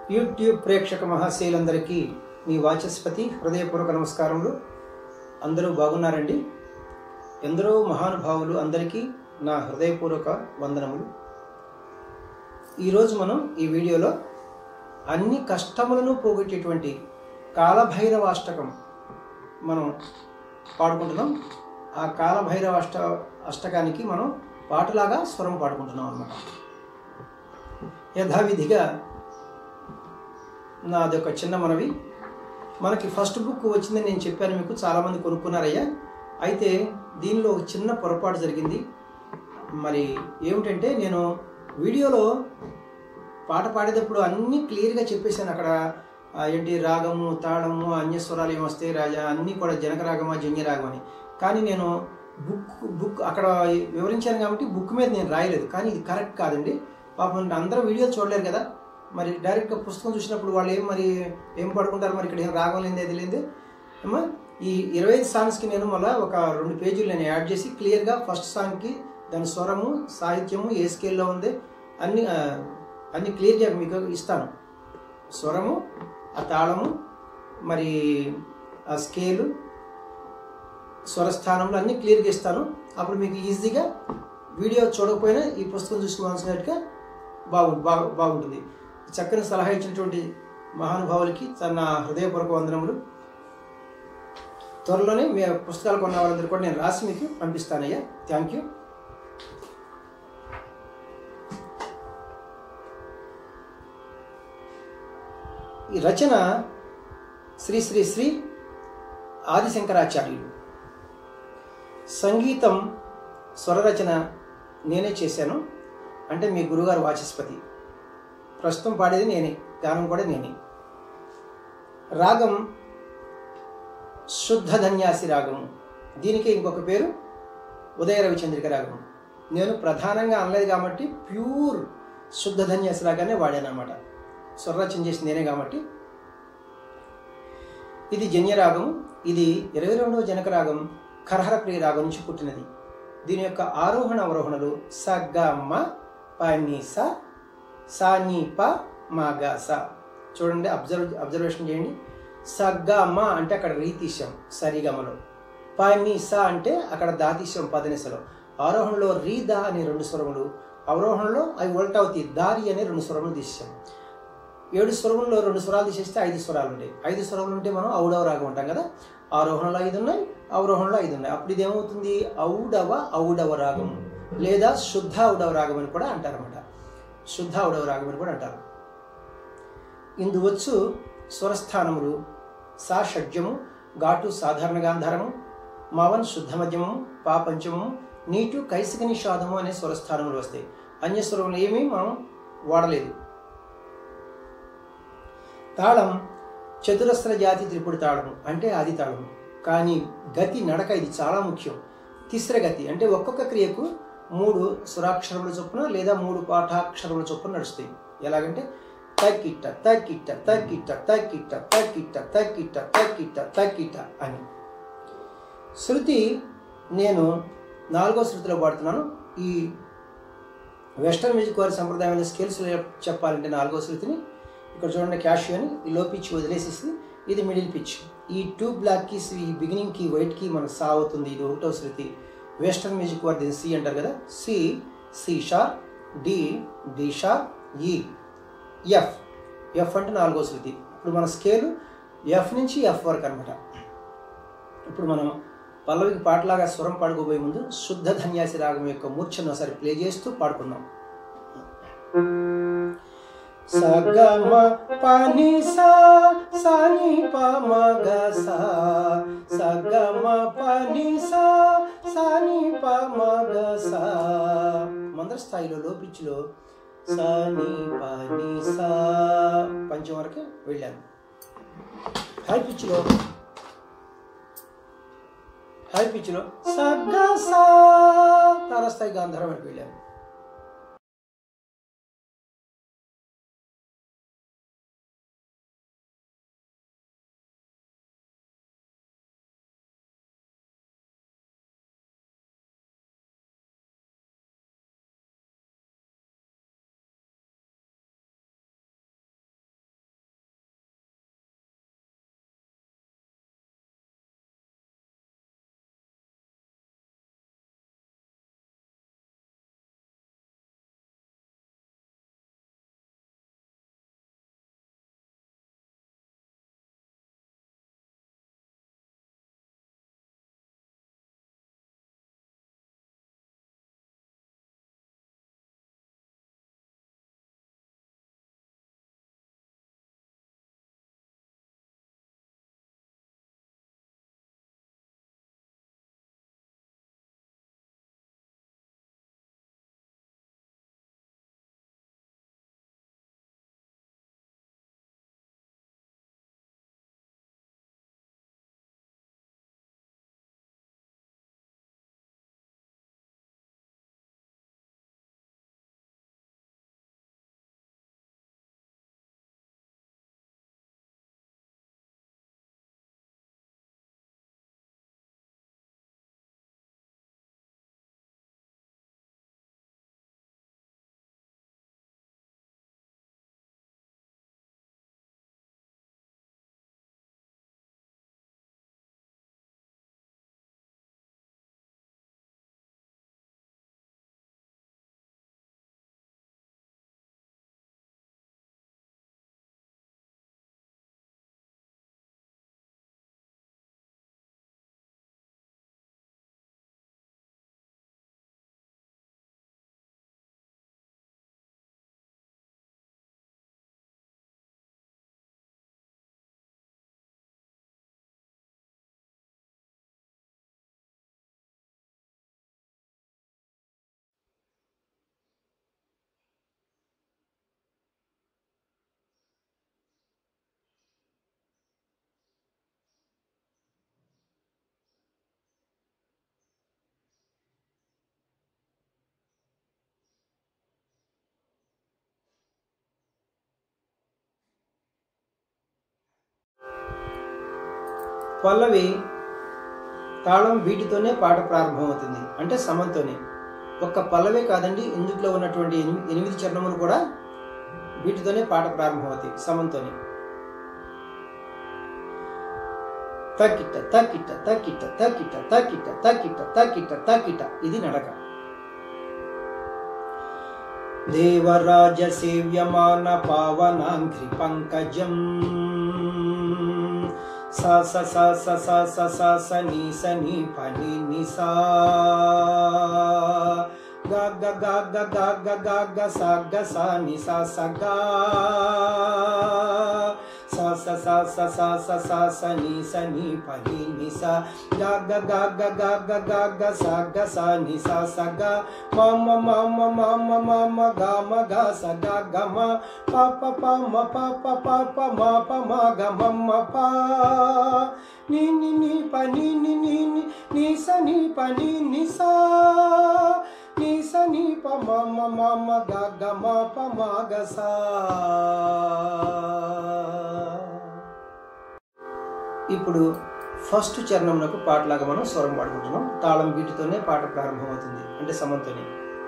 YouTube ప్రేక్షక మహాశయులందరికీ మీ వాచస్పతి హృదయపూర్వక నమస్కారములు అందరూ బాగున్నారండి ఎందరో మహానుభావులు అందరికీ నా హృదయపూర్వక వందనములు ఈరోజు మనం ఈ వీడియోలో అన్ని కష్టములను పోగొట్టేటువంటి కాలభైరవాష్టకం మనం పాడుకుంటున్నాం ఆ కాలభైరవ అష్ట అష్టకానికి మనం పాటలాగా స్వరం పాడుకుంటున్నాం అన్నమాట యథావిధిగా నాది ఒక చిన్న మనవి మనకి ఫస్ట్ బుక్ వచ్చిందని నేను చెప్పాను మీకు చాలామంది కొనుక్కున్నారయ్యా అయితే దీనిలో ఒక చిన్న పొరపాటు జరిగింది మరి ఏమిటంటే నేను వీడియోలో పాట పాడేటప్పుడు అన్నీ క్లియర్గా చెప్పేశాను అక్కడ ఆ, ఏంటి రాగము తాళము అన్యస్వరాలు ఏమొస్తాయి రాజా అన్నీ కూడా జనక రాగమా జన్య రాగం అని కానీ నేను బుక్ బుక్ అక్కడ వివరించాను కాబట్టి బుక్ మీద నేను రాయలేదు కానీ ఇది కరెక్ట్ కాదండి పాపం అందరూ వీడియో చూడలేరు కదా మరి డైరెక్ట్గా పుస్తకం చూసినప్పుడు వాళ్ళు ఏం మరి ఏం పడుకుంటారు మరి ఇక్కడ ఏం రాగం లేని అది లేదు ఏమో ఈ ఇరవై ఐదు సాంగ్స్కి నేను మళ్ళీ ఒక రెండు పేజీలు నేను యాడ్ చేసి క్లియర్గా ఫస్ట్ సాంగ్కి దాని స్వరము సాహిత్యము ఏ స్కేల్లో ఉంది అన్ని ఆ, అన్ని క్లియర్గా మీకు ఇస్తాను స్వరము ఆ తాళము మరి ఆ స్కేలు స్వరస్థానంలో అన్ని క్లియర్గా ఇస్తాను అప్పుడు మీకు ఈజీగా వీడియో చూడకపోయినా ఈ పుస్తకం చూసుకోవాల్సినట్టుగా బాగు బాగు బాగుంటుంది చక్కని సలహా ఇచ్చినటువంటి మహానుభావులకి తన హృదయపూర్వక వందనములు త్వరలోనే మీ పుస్తకాలు కొన్న వాళ్ళందరూ కూడా నేను రాసి మీకు పంపిస్తానయ్యా థ్యాంక్ యూ ఈ రచన శ్రీ శ్రీ శ్రీ ఆదిశంకరాచార్యులు సంగీతం స్వరరచన నేనే చేశాను అంటే మీ గురుగారు వాచస్పతి ప్రస్తుతం పాడేది నేనే గానం కూడా నేనే రాగం శుద్ధ ధన్యాసి రాగము దీనికి ఇంకొక పేరు ఉదయ రవిచంద్రిక రాగం నేను ప్రధానంగా అనలేదు కాబట్టి ప్యూర్ శుద్ధ ధన్యాసి రాగానే వాడాను అనమాట స్వరరచన చేసి నేనే కాబట్టి ఇది జన్యరాగం ఇది ఇరవై రెండవ జనక రాగం కరహర ప్రియ రాగం నుంచి పుట్టినది దీని యొక్క ఆరోహణ అవరోహణలు స గ మ ప ని స సా ని ప మా గ స చూడండి అబ్జర్వ్ అబ్జర్వేషన్ చేయండి స గ మ అంటే అక్కడ రీతీశం సరిగమలో ప ని స అంటే అక్కడ దాతీశం పదనిసలో ఆరోహణలో రీ దా అనే రెండు స్వరములు అవరోహణలో అవి ఉల్టవుతాయి దారి అనే రెండు స్వరములు తీసాం ఏడు స్వరముల్లో రెండు స్వరాలు తీసేస్తే ఐదు స్వరాలు ఉంటాయి ఐదు స్వరములు ఉంటే మనం ఔడవ రాగం ఉంటాం కదా ఆరోహణలో ఐదు ఉన్నాయి అవరోహణలో ఐదు ఉన్నాయి అప్పుడు ఇది ఏమవుతుంది ఔడవ ఔడవ రాగం లేదా శుద్ధ ఔడవ రాగం అని కూడా అంటారన్నమాట శుద్ధ ఔడవ రాగం అని కూడా అంటారు ఇందువచ్చు స్వరస్థానములు సా షడ్జము ఘాటు సాధారణ గాంధారము మవన్ శుద్ధ మధ్యమము పా పంచమము నీటు కైసిక నిషాదము అనే స్వరస్థానములు వస్తాయి అన్య స్వరములు ఏమీ మనం వాడలేదు తాళం చతురస్ర జాతి త్రిపుడు తాళము అంటే ఆది తాళము కానీ గతి నడక ఇది చాలా ముఖ్యం తిస్ర గతి అంటే ఒక్కొక్క క్రియకు మూడు స్వరాక్షరముల చొప్పున లేదా మూడు పాఠాక్షరముల చొప్పున నడుస్తాయి ఎలాగంటే తక్కిట్ట తక్కిట్ట తక్కిట్ట తక్కిట్ట తక్కిట్ట తక్కిట్ట తక్కిట్ట తక్కిట్ట అని శృతి నేను నాలుగో శృతిలో పాడుతున్నాను ఈ వెస్టర్న్ మ్యూజిక్ వారి సంప్రదాయమైన స్కేల్స్ చెప్పాలంటే నాలుగో శృతిని ఇక్కడ చూడండి క్యాషియో అని ఈ లో పిచ్ వదిలేసేసి ఇది మిడిల్ పిచ్ ఈ టూ బ్లాక్ కీస్ ఈ బిగినింగ్ కి వైట్ కి మనకు సా అవుతుంది ఇది ఒకటో శృతి వెస్టర్న్ మ్యూజిక్ వారి దీన్ని సి అంటారు కదా C C sharp D D sharp E F F అంటే నాలుగో శృతి ఇప్పుడు మన స్కేలు ఎఫ్ నుంచి ఎఫ్ వరకు అనమాట ఇప్పుడు మనం పల్లవికి పాటలాగా స్వరం పాడుకోబోయే ముందు శుద్ధ ధన్యాసి రాగం యొక్క మూర్ఛను ఒకసారి ప్లే చేస్తూ పాడుకుందాం సగమ పని సా సని పమ గ సా సగమ పని సా సని పమ గ సా మందర స్థాయిలో లో పిచ్చిలో సని పని సా పంచం వరకు వెళ్ళాను హై పిచ్చిలో హై పిచ్చిలో సగ్గ సా తారస్థాయి గాంధారం వరకు వెళ్ళాను పల్లవి తాళం వీటితోనే పాట ప్రారంభమవుతుంది అంటే సమంతోనే ఒక్క పల్లవే కాదండి ఇందులో ఉన్నటువంటి ఎనిమి- ఎనిమిది చరణములు కూడా వీటితోనే పాట ప్రారంభమవుతాయి సమంతోనే తక్కిట తక్కిట తక్కిట తక్కిట తక్కిట తక్కిట తక్కిట తక్కిట ఇది నడక దేవరాజ సేవ్యమాన పావనాంఘ్రి పంకజం సా స స స స స స స ని స ని ప ని ని సా గ గ గ గ గ గ గ గ స గ స ని స స గ స స స స స స స స ని స ని ప ని ని స గ గ గ గ గ గ గ గ స గ స ని స స గ మ మ మ మ మ మ మ మ గ మ గ స గ గ మ ప ప ప మ ప ప ప ప మ ప మ గ మ మ ప ని ని ని ప ని ని ని ని ని స ని ప ని ని స ని స ని ప మ మ మ మ గ గ మ ప మ గ స ఇప్పుడు ఫస్ట్ చరణంలో పాటలాగా మనం స్వరం పాడుకుంటున్నాం తాళం వీటితోనే పాట ప్రారంభమవుతుంది అంటే సమంతోనే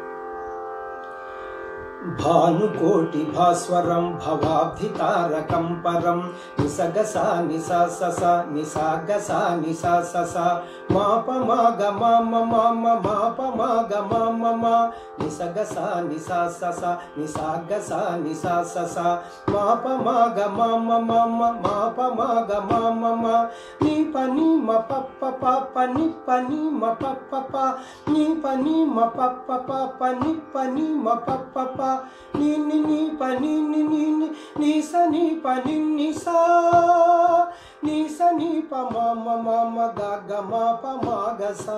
భానుకోటి భాస్వరం భవాబ్ధితారకం పరం నిసగస నిసా సస నిసాగస నిసా సస మాప మాగ మామ మామ మాప మాగ మామ మా నిసగస నిసా సస నిసాగస నిసా సస మాప మాగ మామ మామ మాప మాగ మామ మా నీ పని మ పప్ప పాప ని పని మ పప్ప పా నీ పని మ పప్ప పాప ని పని మ పప్ప పా నీ ని నీ పని ని ని ని నీ స నీ పని ని సా నీ స నీ ప మ మ మ మ గ గ మ ప మ గ సా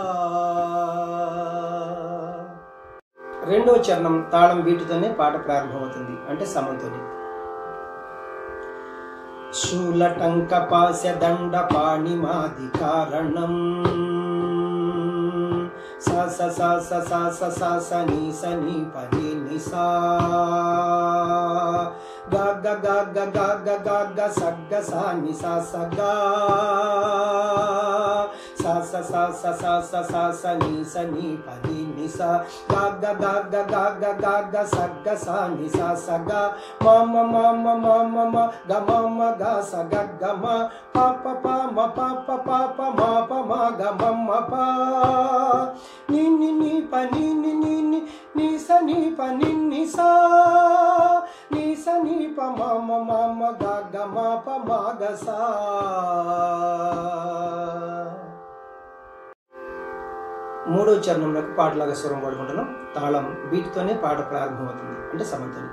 రెండో చరణం తాళం వీటితోనే పాట ప్రారంభమవుతుంది అంటే సమంతోనే శూలటంకపాస్య దండ పాణిమాది కారణం స స స స స స స స ని స ని ప ని ని సా గ గ గ గ గ గ గ గ స గ స ని స స గ స స స స స స స స ని స ని ప ని ని స గ గ గ గ గ గ గ గ స గ స ని స స గ మ మ మ మ మ మ మ గ మ మ గ స గ గ మ ప ప ప మ ప ప ప ప మ ప మ గ మ మ ప ని ని ని ప ని ని ని ని ని స ని ప ని ని స ని స ని ప మ మ మ మ గ గ మ ప మ గ స మూడో చరణంలోకి పాటలాగా స్వరం పాడుకుంటున్నాం తాళం వీటితోనే పాట ప్రారంభమవుతుంది అంటే సమంతని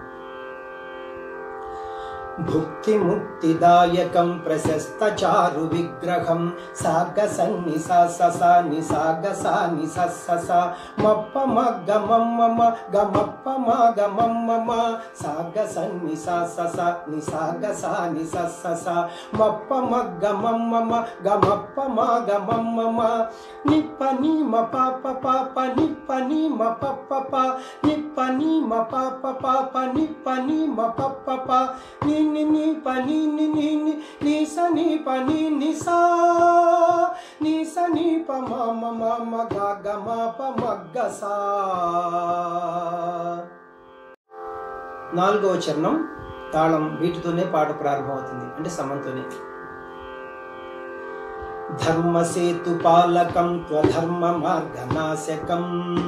భుక్తి ముక్తిదాయకం ప్రశస్త చారు విగ్రహం సాగ సన్ని స స స ని సాగ స ని స స స మప్ప మ గ మమ్మ మ గ మప్ప మ గ మమ్మ మ సాగ సన్ని స స స ని సాగ స ని స స స మప్ప మ గ మమ్మ మ గ మప్ప మ గ మమ్మ మ నిప్ప ని మ ప ప ప ప నిప్ప ని మ ప ప ప నిప్ప ని మ ప ప ప ప నిప్ప ని మ ప ప ప ని ని ని ప ని ని ని ని ని స ని ప ని ని సా ని స ని ప మ మ మ మ గ గ మ ప మ గ సా నాలుగవ చరణం తాళం వీటితోనే పాట ప్రారంభమవుతుంది అంటే సమంతోనే ధర్మసేతు పాలకం త్వధర్మ మార్గనాశకం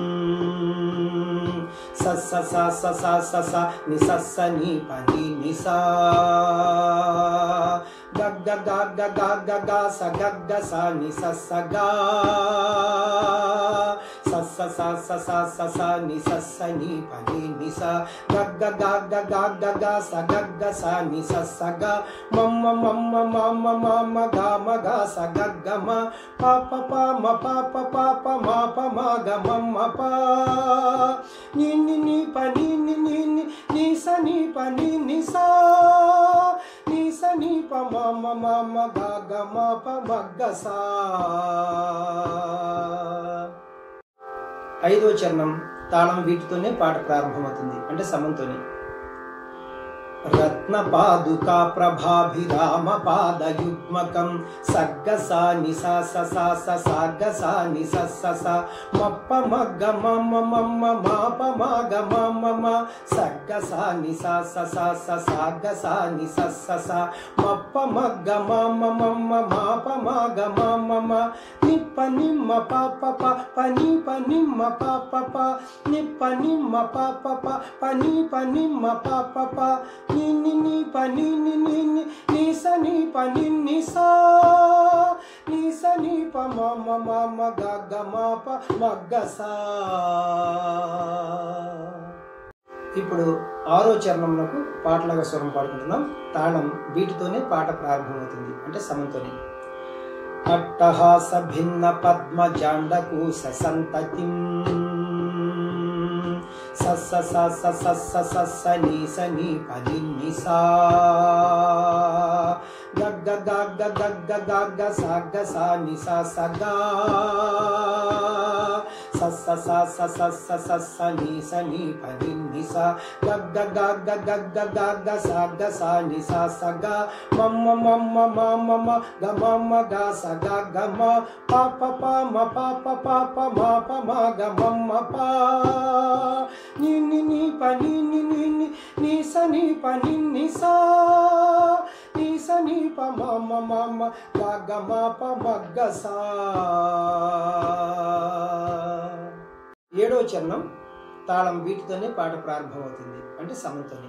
స స స స స స స ని స స ని ప ని ని సా గ గ గ గ గ గ గ స గ గ స ని స స గ స స స స స స స ని స స ని ప ని ని స గ గ గ గ గ గ గ స గ గ స ని స స గ మ మ మ మ మ మ మ మ గ మ గ స గ గ మ ప ప ప మ ప ప ప ప మ ప మ గ మ మ ప ని ని ని ప ని ని ని ని ని స ని ప ని ని స ని స ని ప మ మ మ మ గ గ మ ప మ గ స ఐదో చరణం తాళం వీటితోనే పాట ప్రారంభమవుతుంది అంటే సమంతోనే రత్నపాదుకా ప్రభాభిరామ పాదయుగ్మకం సగ్గసా నిసా ససా ససాగసా నిస సస మప్ప మగ్గ మమ్మ మమ్మ మాప మాగ మమ్మ మ సగ్గసా నిసా ససా ససాగసా నిస సస మప్ప మగ్గ మమ్మ మమ్మ మాప మాగ మమ్మ మ నిప్ప నిమ్మ పాప ప పని పనిమ్మ పాప ప నిప్ప నిమ్మ పాప ప పని పనిమ్మ పాప ప ని ని ని ప ని ని ని ని ని స ని ప ని ని సా ని స ని ప మ మ మ మ గ గ మ ప మ గ సా ఇప్పుడు ఆరో చరణంలోకి పాటలాగా స్వరం పాడుకుంటున్నాం తాళం వీటితోనే పాట ప్రారంభమవుతుంది అంటే సమంతోనే అట్టహాస భిన్న పద్మ జాండకూస సంతతిం సస్స సస్స సస్స సస్స నీ స నీ పని నిసా గగ్గ గగ్గ గగ్గ గగ్గ సగ్గ సా నిసా సగా సస్స సస్స సస్స సస్స నీ స నీ పని నిసా గగ్గ గగ్గ గగ్గ గగ్గ సగ్గ సా నిసా సగా మమ్మ మమ్మ మమ్మ మ గ మమ్మ గ స గ గ మ ప ప ప మ ప ప ప ప మ ప మ గ మమ్మ ప ని ని ని ప ని ని ని ని ని స ని ప ని ని సా ని స ని ప మ మ మ మ గ గ మ ప మ గ సా ఏడవ చరణం తాళం వీటితోనే పాట ప్రారంభమవుతుంది అంటే సమంతోనే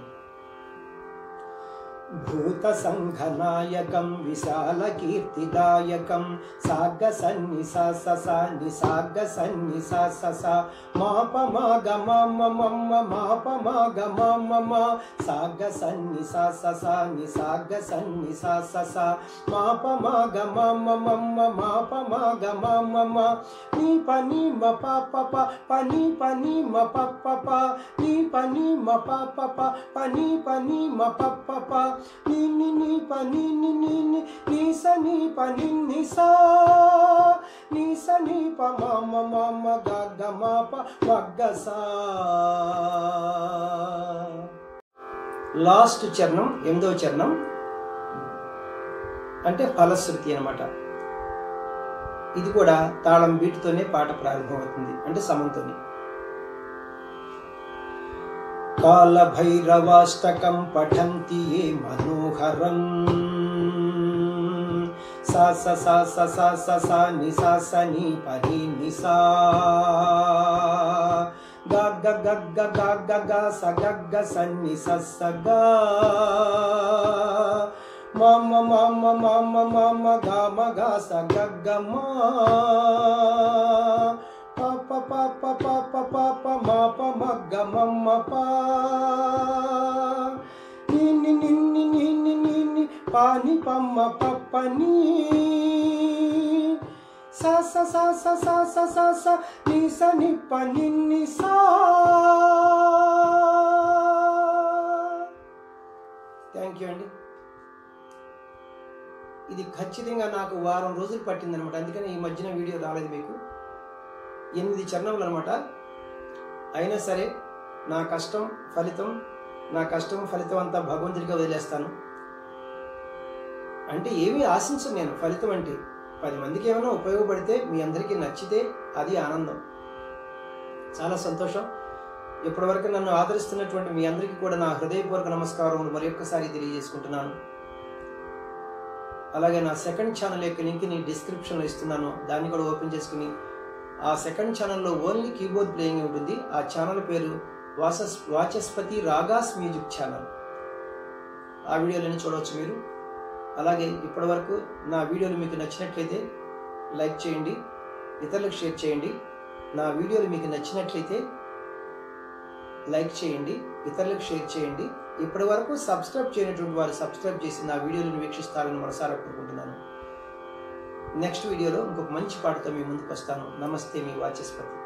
భూత సంఘనాయకం విశాల కీర్తిదాయకం సాగ సన్ని సస నిసాగ సన్ని సస మాప మాగ మమ్మ మమ్మ మాప మాగ మమ్మ మ సాగ సన్ని సస నిసాగ సన్ని సస మాప మాగ మమ్మ మమ్మ మాప మాగ మమ్మ మ నీ పని మ ప ప ప పని పని మ ప ప ప నీ పని మ ప ప ప పని పని మ ప ప ప ని ని ని ప ని ని ని ని ని స ని ప ని ని సా ని స ని ప మ మ మ మ గ గ మ ప మ గ సా లాస్ట్ చరణం ఎనిమిదవ చరణం అంటే ఫలశ్రుతి అన్నమాట ఇది కూడా తాళం వీటితోనే పాట ప్రారంభమవుతుంది అంటే సమంతోనే కాలభైరవాష్టకం పఠంతి ఏ మనోహరం సా స సా స సా స సా ని సా స ని పరి ని సా గ గ గ గ గ గ గ స గ గ స ని స స గ మ మ మ మ మ మ మ మ గ మ గ స గ గ మ ప ప ప ప ప ప ప ప మ ప మ గ మ మ ప ని ని ని ని ని ని ని ని ప ని ప మ ప ప ని స స స స స స స స ని స ని ప ని ని సా థ్యాంక్ యూ అండి ఇది ఖచ్చితంగా నాకు వారం రోజులు పట్టిందనమాట అందుకని ఈ మధ్యన వీడియో రాలేదు మీకు ఎనిమిది చరణములు అనమాట అయినా సరే నా కష్టం ఫలితం నా కష్టం ఫలితం అంతా భగవంతుడిగా వదిలేస్తాను అంటే ఏమీ ఆశించను నేను ఫలితం అంటే పది మందికి ఏమైనా ఉపయోగపడితే మీ అందరికీ నచ్చితే అది ఆనందం చాలా సంతోషం ఇప్పటివరకు నన్ను ఆదరిస్తున్నటువంటి మీ అందరికీ కూడా నా హృదయపూర్వక నమస్కారములు మరి ఒక్కసారి తెలియజేసుకుంటున్నాను అలాగే నా సెకండ్ ఛానల్ యొక్క లింక్ని డిస్క్రిప్షన్లో ఇస్తున్నాను దాన్ని కూడా ఓపెన్ చేసుకుని ఆ సెకండ్ ఛానల్లో ఓన్లీ కీబోర్డ్ ప్లేయింగ్ ఉంటుంది ఆ ఛానల్ పేరు వాసస్ వాచస్పతి రాగాస్ మ్యూజిక్ ఛానల్ ఆ వీడియోలని చూడవచ్చు మీరు అలాగే ఇప్పటివరకు నా వీడియోలు మీకు నచ్చినట్లయితే లైక్ చేయండి ఇతరులకు షేర్ చేయండి నా వీడియోలు మీకు నచ్చినట్లయితే లైక్ చేయండి ఇతరులకు షేర్ చేయండి ఇప్పటి వరకు సబ్స్క్రైబ్ చేయనటువంటి వారు సబ్స్క్రైబ్ చేసి నా వీడియోలను వీక్షిస్తారని మనసారా కోరుకుంటున్నాను నెక్స్ట్ వీడియోలో ఇంకొక మంచి పాటతో మీ ముందుకు వస్తాను నమస్తే మీ వాచస్పతి